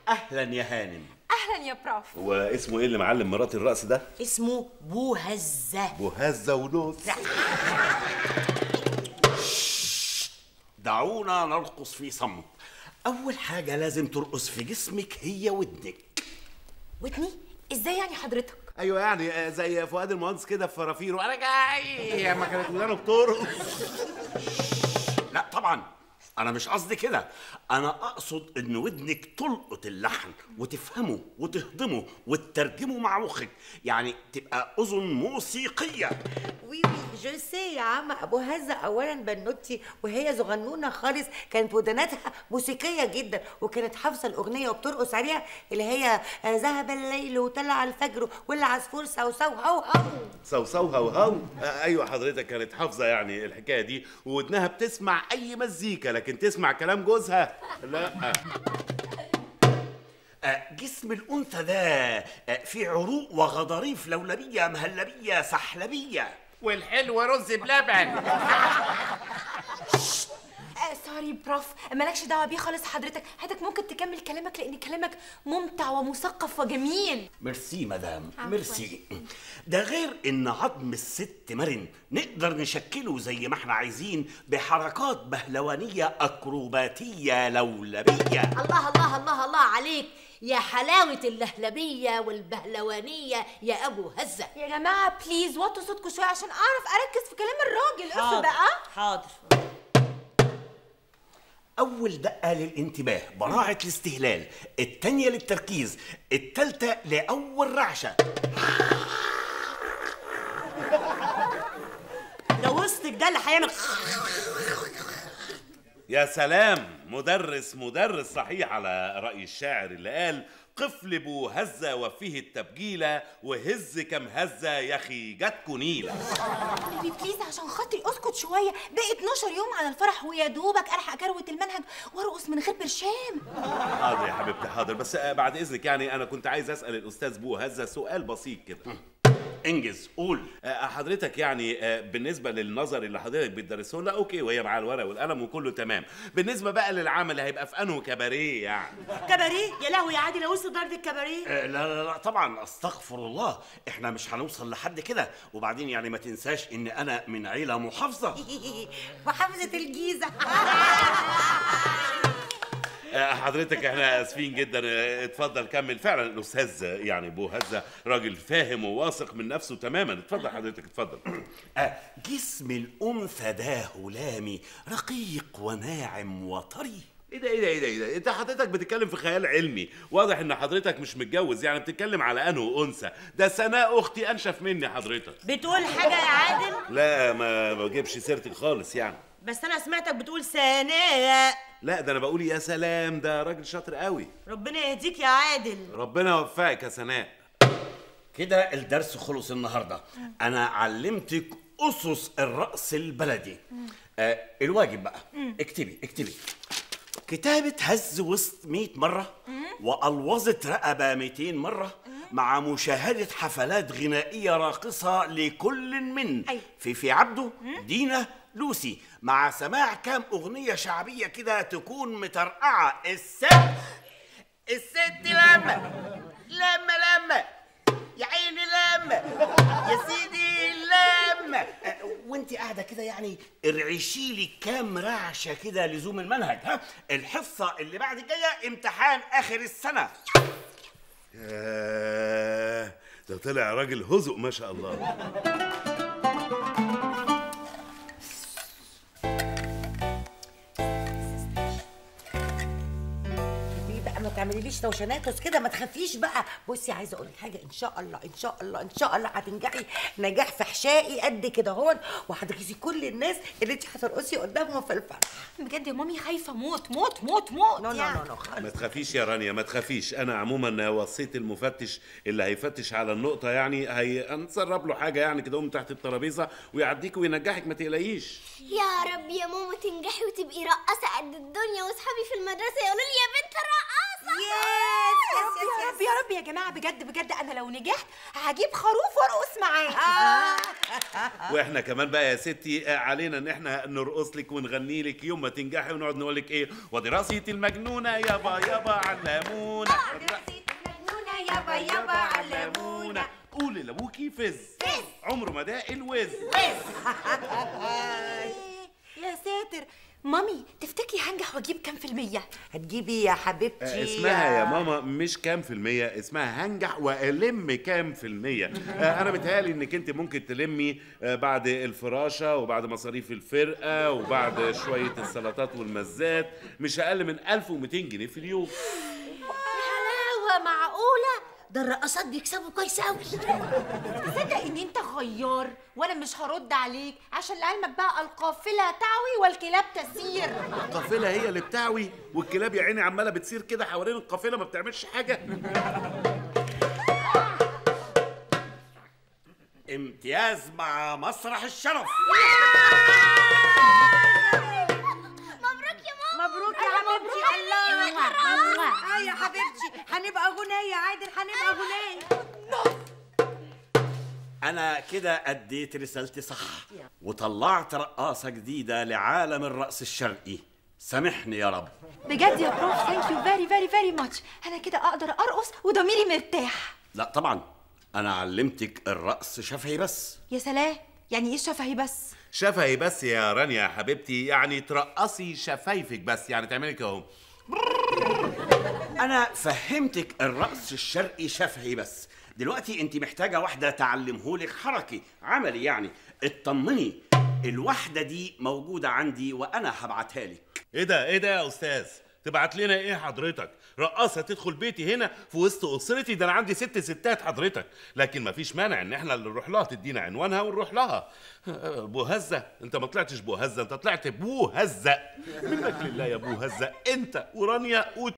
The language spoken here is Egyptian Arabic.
اهلا يا هانم اهلا يا بروف واسمه ايه اللي معلم مرات الرقص ده اسمه بوهزة بوهزه ونص دعونا نرقص في صمت اول حاجه لازم ترقص في جسمك هي ودنك ودني ازاي يعني حضرتك ايوه يعني آه، زي فؤاد المهندس كده في فرافير وانا جاي لما كانت ودانه بترقص لا طبعا انا مش قصدي كده انا اقصد ان ودنك تلقط اللحن وتفهمه وتهضمه وتترجمه مع مخك يعني تبقى اذن موسيقيه وي وي جو سي يا عم ابو هزة اولا بنوتي وهي صغنونه خالص كانت وداناتها موسيقيه جدا وكانت حافظه الاغنيه وبترقص عليها اللي هي آه، ذهب الليل وطلع الفجر والعصفور سوسو هو هو صوصو هو هو آه، ايوه حضرتك كانت حافظه يعني الحكايه دي وودنها بتسمع اي مزيكا لكن تسمع كلام جوزها لا آه، جسم الانثى ده آه، فيه عروق وغضاريف لولبيه مهلبيه سحلبيه والحلو رز بلبن آه سوري بروف مالكش دعوه بيه خالص حضرتك حضرتك ممكن تكمل كلامك لان كلامك ممتع ومثقف وجميل ميرسي مدام عفواً. ميرسي ده غير ان عظم الست مرن نقدر نشكله زي ما احنا عايزين بحركات بهلوانيه اكروباتيه لولبيه الله الله الله الله عليك يا حلاوة اللهلبية والبهلوانية يا أبو هزة يا جماعه بليز وطوا صوتكم شويه عشان اعرف اركز في كلام الراجل اقف بقى حاضر اول دقه للانتباه براعه الاستهلال التانيه للتركيز التالته لاول رعشه ده وسطك ده اللي هيعمل يا سلام مدرس مدرس صحيح على رأي الشاعر اللي قال قفل بو هزة وفيه التبجيلة وهز كم هزة يا أخي جاتكو نيلة بيبي بليز عشان خاطري اسكت شويه باقي 12 يوم على الفرح ويا دوبك الحق كروت المنهج وارقص من غير برشام حاضر يا حبيبتي حاضر بس آه، بعد إذنك يعني أنا كنت عايز أسأل الأستاذ بو هزة سؤال بسيط كده انجز قول آه، حضرتك يعني آه، بالنسبة للنظر اللي حضرتك بتدرسه لنا أوكي وهي مع الورق والقلم وكله تمام بالنسبة بقى للعمل اللي هيبقى في أنه كباريه يعني كباريه يا لهوي يا عادل لو وصل درجه الكباريه آه، لا لا لا طبعا استغفر الله احنا مش هنوصل لحد كده وبعدين يعني ما تنساش ان انا من عيله محافظه محافظه الجيزه آه، حضرتك احنا اسفين جدا آه، اتفضل كمل فعلا الاستاذ يعني بو هزه راجل فاهم وواثق من نفسه تماما اتفضل حضرتك اتفضل آه، جسم الانثى ده هلامي رقيق وناعم وطري ايه ده ايه ده ايه ده ايه ده انت حضرتك بتتكلم في خيال علمي واضح ان حضرتك مش متجوز يعني بتتكلم على انه انثى ده سناء اختي انشف مني حضرتك بتقول حاجه يا عادل لا ما بجيبش سيرتك خالص يعني بس انا سمعتك بتقول ثانيه لا ده انا بقول يا سلام ده راجل شاطر قوي ربنا يهديك يا عادل ربنا يوفقك يا سناء كده الدرس خلص النهارده انا علمتك اسس الرقص البلدي آه الواجب بقى اكتبي اكتبي كتابة هز وسط 100 مرة وألوظة رقبة 200 مرة مع مشاهدة حفلات غنائية راقصة لكل من أيوة. فيفي عبده دينا لوسي مع سماع كام أغنية شعبية كده تكون مترقعة الست الست لما لما لما يا عيني لما يا سيدي لما أه، وانت قاعده كده يعني ارعشي لي كام رعشه كده لزوم المنهج ها الحصه اللي بعد الجايه امتحان اخر السنه ياه ده طلع راجل هزق ما شاء الله دي بقى ما تعمليليش توشناتوس كده ما تخافيش بقى بصي عايزه اقول لك حاجه ان شاء الله ان شاء الله ان شاء الله هتنجحي نجاح فحشائي قد كده هون وهتغيظي كل الناس اللي انت هترقصي قدامهم في الفرح بجد يا مامي خايفه موت موت موت موت نو نو يعني. نو نو ما خالص تخافيش يا رانيا ما تخافيش انا عموما وصيت المفتش اللي هيفتش على النقطه يعني هي هنسرب له حاجه يعني كده من تحت الترابيزه ويعديك وينجحك ما تقلقيش يا رب يا ماما تنجحي وتبقي رقاصة قد الدنيا واصحابي في المدرسة يقولوا لي يا بنت الرقاصة يس يس يس رب يا رب يا جماعه بجد بجد انا لو نجحت هجيب خروف وارقص معاه واحنا كمان بقى يا ستي آه، علينا ان احنا نرقص لك ونغني لك يوم ما تنجحي ونقعد نقول لك ايه ودراسة المجنونة يابا يابا علمونا مجنونه يابا يابا علمونا قولي لابوكي فز عمره ما داق الوز يا ساتر مامي تفتكري هنجح واجيب كام في المية؟ هتجيبي يا حبيبتي آه، اسمها يا ماما مش كام في المية اسمها هنجح والم كام في المية آه، انا متهيألي انك انت ممكن تلمي آه، بعد الفراشة وبعد مصاريف الفرقة وبعد شوية السلطات والمزات مش اقل من 1200 جنيه في اليوم حلاوه معقوله ده الرقصات بيكسبوا كويس قوي تصدق ان انت غيار وانا مش هرد عليك عشان لعلمك بقى القافله تعوي والكلاب تسير القافلة هي اللي بتعوي والكلاب يا عيني عمالة بتصير كده حوالين القافلة ما بتعملش حاجة امتياز مع مسرح الشرف مبروك يا ماما مبروك يا حبيبتي الله مبروك اه يا حبيبتي هنبقى غنية عادل هنبقى غنية انا كده اديت رسالتي صح وطلعت رقاصة جديدة لعالم الرقص الشرقي سامحني يا رب بجد يا بروف ثانك يو فيري فيري فيري ماتش انا كده اقدر ارقص وضميري مرتاح لا طبعا انا علمتك الرقص شفهي بس يا سلام يعني ايه شفهي بس شفهي بس يا رانيا يا حبيبتي يعني ترقصي شفايفك بس يعني تعملي كده اهو انا فهمتك الرقص الشرقي شفهي بس دلوقتي انت محتاجة واحدة تعلمهولك حركي عملي يعني اطمني الواحدة دي موجودة عندي وانا هبعتها لك ايه ده ايه ده يا استاذ تبعت لنا ايه حضرتك رقاصه تدخل بيتي هنا في وسط اسرتي ده انا عندي ست ستات حضرتك لكن مفيش مانع ان احنا اللي نروح لها تدينا عنوانها ونروح لها ابو هزه انت ما طلعتش بو هزه انت طلعت بو هزه منك لله يا بو هزه انت ورانيا